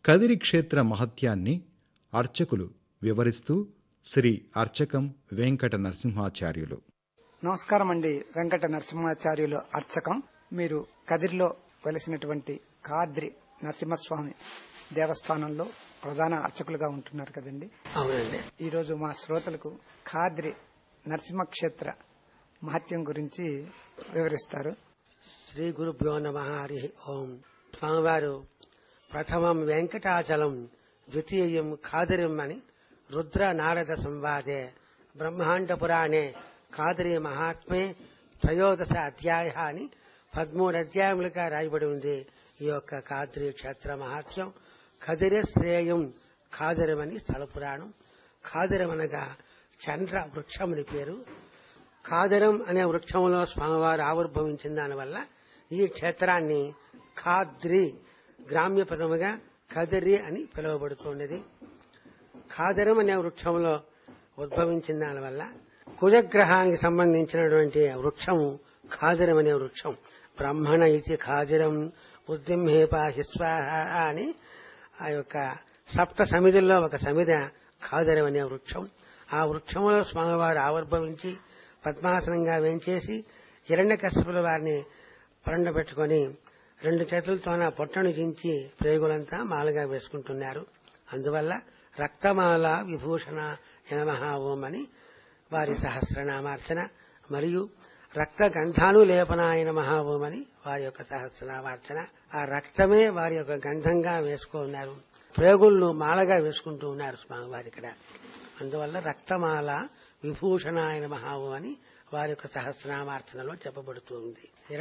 కదిరి క్షేత్ర మహత్యాన్ని అర్చకులు వివరిస్తూ శ్రీ అర్చకం వెంకట నరసింహాచార్యులు నమస్కారం అండి వెంకట నరసింహాచార్యులు అర్చకం మీరు కదిరిలో వెలిసినటువంటి కాద్రి నరసింహస్వామి దేవస్థానంలో ప్రధాన అర్చకులుగా ఉంటున్నారు కదండి అవునండి ఈ రోజు మా శ్రోతలకు ఖాద్రి నరసింహ క్షేత్ర మహత్యం గురించి వివరిస్తారు శ్రీ గురుభ్యో నమ హరి ఓం స్వామివారు ప్రథమం వెంకటాచలం ద్వితీయం ఖాదరిం అని రుద్ర నారద సంవాదే బ్రహ్మాండ పురాణే ఖాదరి మహాత్మే త్రయోదశ అధ్యాయ అని పదమూడు అధ్యాయములుగా రాయబడి ఉంది ఈ యొక్క ఖాద్రి క్షేత్ర మహాత్యం ఖదిరి శ్రేయం ఖాదరమని స్థల పురాణం ఖాదరం అనగా చంద్ర వృక్షమని పేరు ఖాదరం అనే వృక్షంలో స్వామివారు ఆవిర్భవించిన దానివల్ల ఈ క్షేత్రాన్ని ఖాద్రి గ్రామ్య పదముగా కదిరి అని పిలువబడుతున్నది ఖాదరం అనే వృక్షంలో ఉద్భవించిన దానివల్ల కుజగ్రహానికి సంబంధించినటువంటి వృక్షము ఖాదరం అనే వృక్షం బ్రహ్మణ ఇది ఖాదిరం ఉద్యమేపాహి స్వాహ అని ఆ యొక్క సప్త సమిధుల్లో ఒక సమిధ ఖాదరం అనే వృక్షం ఆ వృక్షంలో స్వామివారు ఆవిర్భవించి పద్మాసనంగా వేంచేసి హిరణ్యకశ్యపుల వారిని పెట్టుకొని రెండు చేతులతోన పొట్టను చించి ప్రేగులంతా మాలగా వేసుకుంటున్నారు అందువల్ల రక్తమాల విభూషణ యనమహ ఓం అని వారి సహస్రనామార్చన మరియు రక్త గంధాను లేపనాయన మహాఓం అని వారి యొక్క సహస్రనామార్చన ఆ రక్తమే వారి యొక్క గంధంగా వేసుకున్నారు ప్రేగులను మాలగా వేసుకుంటూ ఉన్నారు స్వామివారి ఇక్కడ అందువల్ల రక్తమాల విభూషణాయన మహావు అని వారి యొక్క సహస్రనామార్చనలో చెప్పబడుతుంది